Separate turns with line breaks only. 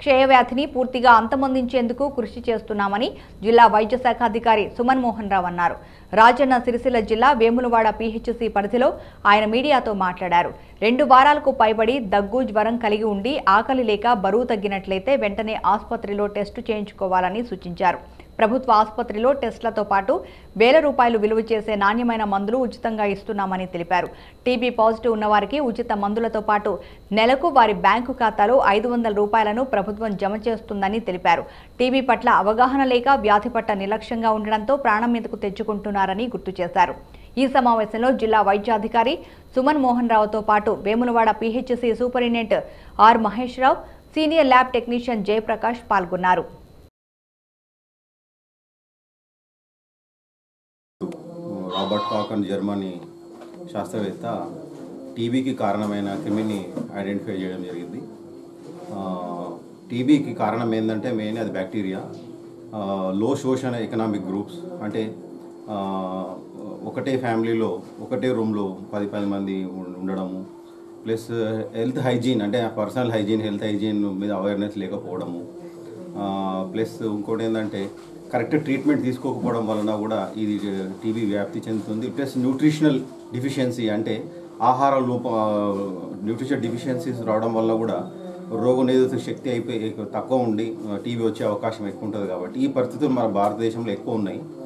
క్షయవ్యాధిని పూర్తిగా అంతమొందించేందుకు కృషి చేస్తున్నామని జిల్లా వైద్య శాఖ అధికారి సుమన్ మోహన్ రావు అన్నారు రాజన్న సిరిసిల్ల జిల్లా వేములవాడ పీహెచ్సీ పరిధిలో ఆయన మీడియాతో మాట్లాడారు రెండు వారాలకు పైబడి దగ్గు జ్వరం కలిగి ఉండి ఆకలి లేక బరువు తగ్గినట్లయితే వెంటనే ఆసుపత్రిలో టెస్టు చేయించుకోవాలని సూచించారు ప్రభుత్వ ఆసుపత్రిలో టెస్టులతో పాటు వేల రూపాయలు విలువ చేసే నాణ్యమైన మందులు ఉచితంగా ఇస్తున్నామని తెలిపారు టీబీ పాజిటివ్ ఉన్నవారికి ఉచిత మందులతో పాటు నెలకు వారి బ్యాంకు ఖాతాలో ఐదు వందల రూపాయలను ప్రభుత్వం జమ చేస్తుందని తెలిపారు టీబీ పట్ల అవగాహన లేక వ్యాధి పట్ల నిర్లక్ష్యంగా ఉండడంతో ప్రాణం మీదకు తెచ్చుకుంటున్నారని గుర్తు చేశారు ఈ సమావేశంలో జిల్లా వైద్యాధికారి సుమన్ మోహన్ రావుతో పాటు Vemulawada PHC superintendent R Mahesh Rao senior lab technician Jayaprakash పాల్గొన్నారు
రాబర్ట్ కాకన్ జర్మనీ శాస్త్రవేత్త టీబీకి కారణమైన క్రిమిని ఐడెంటిఫై చేయడం జరిగింది ఆ, టీబీకి కారణం ఏంటంటే మెయిన్ అది బ్యాక్టీరియా లో సోషల్ ఎకనామిక్ గ్రూప్స్ అంటే ఆ, ఒకటే ఫ్యామిలీలో ఒకటే రూమ్లో పది పది మంది ఉం- ఉండడము ప్లస్ హెల్త్ హైజీన్ అంటే పర్సనల్ హైజీన్ హెల్త్ హైజీన్ మీద అవేర్నెస్ లేకపోవడము ప్లస్ ఇంకోటి ఏంటంటే కరెక్ట్ ట్రీట్మెంట్ తీసుకోకపోవడం వలన కూడా ఇది టీబీ వ్యాప్తి చెందుతుంది ప్లస్ న్యూట్రిషనల్ డిఫిషియన్సీ అంటే ఆహార లోప న్యూట్రిషన్ డిఫిషియన్సీస్ రావడం వల్ల కూడా రోగనిరోధక శక్తి అయిపోయి తక్కువ ఉండి టీబీ వచ్చే అవకాశం ఎక్కువ ఉంటుంది కాబట్టి ఈ పరిస్థితులు మన భారతదేశంలో ఎక్కువ ఉన్నాయి